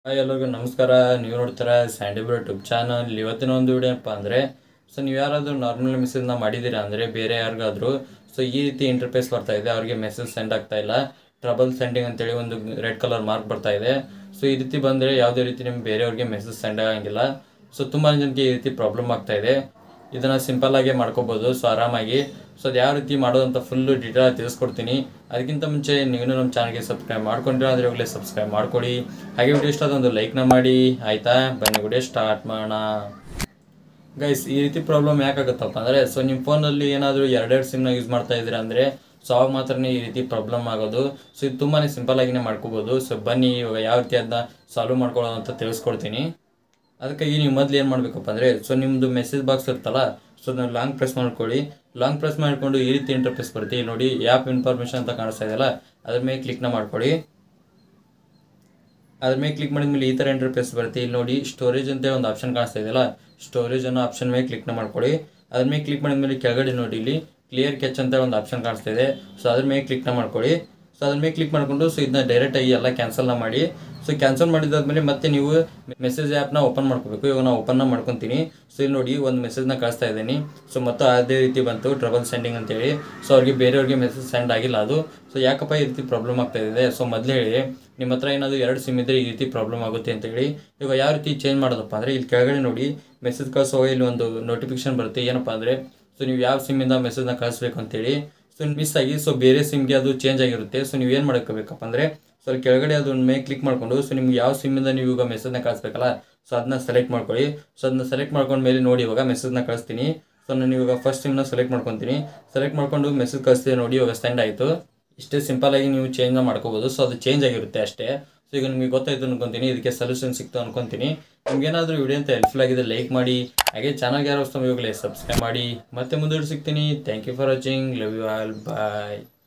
hi ಎಲ್ಲರಿಗೂ ನಮಸ್ಕಾರ ನೀವು ನೋಡ್ತೀರಾ ಸ್ಯಾಂಡಿಬ್ರೋ ಯೂಟ್ಯೂಬ್ ಚಾನಲ್ ಇವತ್ತಿನ ಒಂದು ವಿಡಿಯೋ ಏನಪ್ಪ ಅಂದರೆ ಸೊ ನೀವು ಯಾರಾದರೂ ನಾರ್ಮಲ್ ಮೆಸೇಜ್ನ ಮಾಡಿದ್ದೀರಾ ಅಂದರೆ ಬೇರೆ ಯಾರಿಗಾದರೂ ಸೊ ಈ ರೀತಿ ಇಂಟರ್ಫೇಸ್ ಬರ್ತಾ ಇದೆ ಅವ್ರಿಗೆ ಮೆಸೇಜ್ ಸೆಂಡ್ ಆಗ್ತಾ ಇಲ್ಲ ಟ್ರಬಲ್ ಸೆಂಡಿಂಗ್ ಅಂತೇಳಿ ಒಂದು ರೆಡ್ ಕಲರ್ ಮಾರ್ಕ್ ಬರ್ತಾ ಇದೆ ಸೊ ಈ ರೀತಿ ಬಂದರೆ ಯಾವುದೇ ರೀತಿ ನಿಮ್ಗೆ ಬೇರೆಯವ್ರಿಗೆ ಮೆಸೇಜ್ ಸೆಂಡ್ ಆಗಂಗಿಲ್ಲ ಸೊ ತುಂಬ ಜನಕ್ಕೆ ಈ ರೀತಿ ಪ್ರಾಬ್ಲಮ್ ಆಗ್ತಾ ಇದೆ ಇದನ್ನು ಸಿಂಪಲ್ ಆಗಿ ಮಾಡ್ಕೋಬೋದು ಸೊ ಆರಾಮಾಗಿ ಸೊ ಅದು ಯಾವ ರೀತಿ ಮಾಡೋದು ಅಂತ ಫುಲ್ಲು ಡೀಟೇಲ್ ತಿಳಿಸ್ಕೊಡ್ತೀನಿ ಅದಕ್ಕಿಂತ ಮುಂಚೆ ನೀವು ನಮ್ಮ ಚಾನಲ್ಗೆ ಸಬ್ಸ್ಕ್ರೈಬ್ ಮಾಡ್ಕೊಂಡ್ರೆ ಆದರೆ ಹೋಗಲೇ ಸಬ್ಸ್ಕ್ರೈಬ್ ಮಾಡ್ಕೊಳ್ಳಿ ಹಾಗೆ ವಿಡಿಯೋ ಇಷ್ಟ ಒಂದು ಲೈಕ್ನ ಮಾಡಿ ಆಯಿತಾ ಬನ್ನಿ ವಿಡಿಯೋ ಸ್ಟಾರ್ಟ್ ಮಾಡೋಣ ಗೈಸ್ ಈ ರೀತಿ ಪ್ರಾಬ್ಲಮ್ ಯಾಕಾಗುತ್ತಪ್ಪ ಅಂದರೆ ಸೊ ನಿಮ್ಮ ಫೋನಲ್ಲಿ ಏನಾದರೂ ಎರಡೆರಡು ಸಿಮ್ನ ಯೂಸ್ ಮಾಡ್ತಾ ಇದ್ದೀರಾ ಅಂದರೆ ಸೊ ಅವಾಗ ಮಾತ್ರನೇ ಈ ರೀತಿ ಪ್ರಾಬ್ಲಮ್ ಆಗೋದು ಸೊ ಇದು ತುಂಬಾ ಸಿಂಪಲ್ ಆಗಿನೇ ಮಾಡ್ಕೋಬೋದು ಸೊ ಬನ್ನಿ ಇವಾಗ ಯಾವ ರೀತಿ ಅದನ್ನ ಸಾಲ್ವ್ ಮಾಡ್ಕೊಳ್ಳೋದು ಅಂತ ತಿಳಿಸ್ಕೊಡ್ತೀನಿ ಅದಕ್ಕಾಗಿ ನೀವು ಮೊದಲು ಏನು ಮಾಡಬೇಕಪ್ಪ ಅಂದರೆ ಸೊ ನಿಮ್ಮದು ಮೆಸೇಜ್ ಬಾಕ್ಸ್ ಇರುತ್ತಲ್ಲ ಸೊ ಅದನ್ನ ಲಾಂಗ್ ಪ್ರೆಸ್ ಮಾಡ್ಕೊಳ್ಳಿ ಲಾಂಗ್ ಪ್ರೆಸ್ ಮಾಡಿಕೊಂಡು ಈ ರೀತಿ ಇಂಟರ್ಫೇಸ್ ಬರುತ್ತೆ ಇಲ್ಲಿ ನೋಡಿ ಆ್ಯಪ್ ಇನ್ಫಾರ್ಮೇಷನ್ ಅಂತ ಕಾಣಿಸ್ತಾ ಇದೆಯಲ್ಲ ಅದ್ರ ಮೇಲೆ ಕ್ಲಿಕ್ನ ಮಾಡ್ಕೊಳ್ಳಿ ಅದ್ರ ಮೇಲೆ ಕ್ಲಿಕ್ ಮಾಡಿದ್ಮೇಲೆ ಈ ಥರ ಇಂಟರ್ಫೇಸ್ ಬರುತ್ತೆ ಇಲ್ಲಿ ನೋಡಿ ಸ್ಟೋರೇಜ್ ಅಂತ ಒಂದು ಆಪ್ಷನ್ ಕಾಣಿಸ್ತಾ ಇದೆಯಲ್ಲ ಸ್ಟೋರೇಜ್ ಅನ್ನೋ ಆಪ್ಷನ್ ಮೇಲೆ ಕ್ಲಿಕ್ನ ಮಾಡ್ಕೊಳ್ಳಿ ಅದ್ರ ಮೇಲೆ ಕ್ಲಿಕ್ ಮಾಡಿದ್ಮೇಲೆ ಕೆಳಗಡೆ ನೋಡಿ ಇಲ್ಲಿ ಕ್ಲಿಯರ್ ಕೆಚ್ ಅಂತ ಒಂದು ಆಪ್ಷನ್ ಕಾಣಿಸ್ತಾ ಇದೆ ಸೊ ಅದ್ರ ಮೇಲೆ ಕ್ಲಿಕ್ನ ಮಾಡ್ಕೊಳ್ಳಿ ಸೊ ಅದ್ರ ಮೇಲೆ ಕ್ಲಿಕ್ ಮಾಡಿಕೊಂಡು ಸೊ ಇದನ್ನ ಡೈರೆಕ್ಟಾಗಿ ಎಲ್ಲ ಕ್ಯಾನ್ಸಲ್ನ ಮಾಡಿ ಸೊ ಕ್ಯಾನ್ಸಲ್ ಮಾಡಿದಾದ್ಮೇಲೆ ಮತ್ತೆ ನೀವು ಮೆಸೇಜ್ ಆ್ಯಪ್ನ ಓಪನ್ ಮಾಡ್ಕೋಬೇಕು ಇವಾಗ ನಾನು ಓಪನ್ನ ಮಾಡ್ಕೊತೀನಿ ಸೊ ಇಲ್ಲಿ ನೋಡಿ ಒಂದು ಮೆಸೇಜ್ನ ಕಳಿಸ್ತಾ ಇದ್ದೀನಿ ಸೊ ಮತ್ತು ಅದೇ ರೀತಿ ಬಂತು ಟ್ರಬಲ್ ಸೆಂಡಿಂಗ್ ಅಂತೇಳಿ ಸೊ ಅವ್ರಿಗೆ ಬೇರೆಯವ್ರಿಗೆ ಮೆಸೇಜ್ ಸೆಂಡ್ ಆಗಿಲ್ಲ ಅದು ಸೊ ಯಾಕಪ್ಪ ಈ ರೀತಿ ಪ್ರಾಬ್ಲಮ್ ಆಗ್ತಾ ಇದೆ ಸೊ ಮೊದಲೇ ಹೇಳಿ ನಿಮ್ಮ ಹತ್ರ ಏನಾದರೂ ಎರಡು ಸಿಮ್ ಇದ್ದರೆ ಈ ರೀತಿ ಪ್ರಾಬ್ಲಮ್ ಆಗುತ್ತೆ ಅಂತೇಳಿ ಇವಾಗ ಯಾವ ರೀತಿ ಚೇಂಜ್ ಮಾಡೋದಪ್ಪ ಅಂದರೆ ಇಲ್ಲಿ ಕೆಳಗಡೆ ನೋಡಿ ಮೆಸೇಜ್ ಕಳಿಸುವಾಗ ಇಲ್ಲಿ ಒಂದು ನೋಟಿಫಿಕೇಶನ್ ಬರುತ್ತೆ ಏನಪ್ಪ ಅಂದರೆ ಸೊ ನೀವು ಯಾವ ಸಿಮ್ಮಿಂದ ಮೆಸೇಜ್ನ ಕಳಿಸ್ಬೇಕು ಅಂತೇಳಿ ಸೊ ಮಿಸ್ ಆಗಿ ಸೊ ಬೇರೆ ಸಿಮ್ಗೆ ಅದು ಚೇಂಜ್ ಆಗಿರುತ್ತೆ ಸೊ ನೀವು ಏನು ಮಾಡ್ಕೋಬೇಕಪ್ಪ ಅಂದರೆ ಸೊ ಅಲ್ಲಿ ಕೆಳಗಡೆ ಅದನ್ನ ಮೇಲೆ ಕ್ಲಿಕ್ ಮಾಡಿಕೊಂಡು ಸೊ ನಿಮ್ಗೆ ಯಾವ ಸಿಮ್ಮಿಂದ ನೀವು ಈಗ ಮೆಸೇಜ್ನ ಕಳಿಸ್ಬೇಕಲ್ಲ ಸೊ ಅದನ್ನ ಸೆಲೆಕ್ಟ್ ಮಾಡ್ಕೊಳ್ಳಿ ಸೊ ಅದನ್ನ ಸೆಲೆಕ್ಟ್ ಮಾಡ್ಕೊಂಡ ಮೇಲೆ ನೋಡಿ ಇವಾಗ ಮೆಸೇಜ್ನ ಕಳಿಸ್ತೀನಿ ಸೊ ನಾನು ಇವಾಗ ಫಸ್ಟ್ ಸಿಮ್ನ ಸೆಲೆಕ್ಟ್ ಮಾಡ್ಕೊತೀನಿ ಸೆಲೆಕ್ಟ್ ಮಾಡ್ಕೊಂಡು ಮೆಸೇಜ್ ಕಳಿಸ್ತೀನಿ ನೋಡಿ ಇವಾಗ ಸೆಂಡ್ ಆಯಿತು ಇಷ್ಟೇ ಸಿಂಪಲ್ ಆಗಿ ನೀವು ಚೇಂಜ್ನ ಮಾಡ್ಕೋಬೋದು ಸೊ ಅದು ಚೇಂಜ್ ಆಗಿರುತ್ತೆ ಅಷ್ಟೇ ಸೊ ಈಗ ನಿಮಗೆ ಗೊತ್ತಾಯ್ತು ಅನ್ಕೊಂತೀನಿ ಇದಕ್ಕೆ ಸೊಲ್ಯೂಷನ್ ಸಿಕ್ತು ಅನ್ಕೊಂತೀನಿ ನಿಮ್ಗೆ ಏನಾದರೂ ವಿಡಿಯೋ ಅಂತ ಹೆಲ್ಪ್ಫುಲ್ ಆಗಿದೆ ಲೈಕ್ ಮಾಡಿ ಹಾಗೆ ಚಾನಲ್ಗೆ ಯಾರು ಹೊಸ ಇವಾಗಲೇ ಸಬ್ಸ್ಕ್ರೈಬ್ ಮಾಡಿ ಮತ್ತೆ ಮುಂದೆ ಸಿಗ್ತೀನಿ thank you for watching love you all bye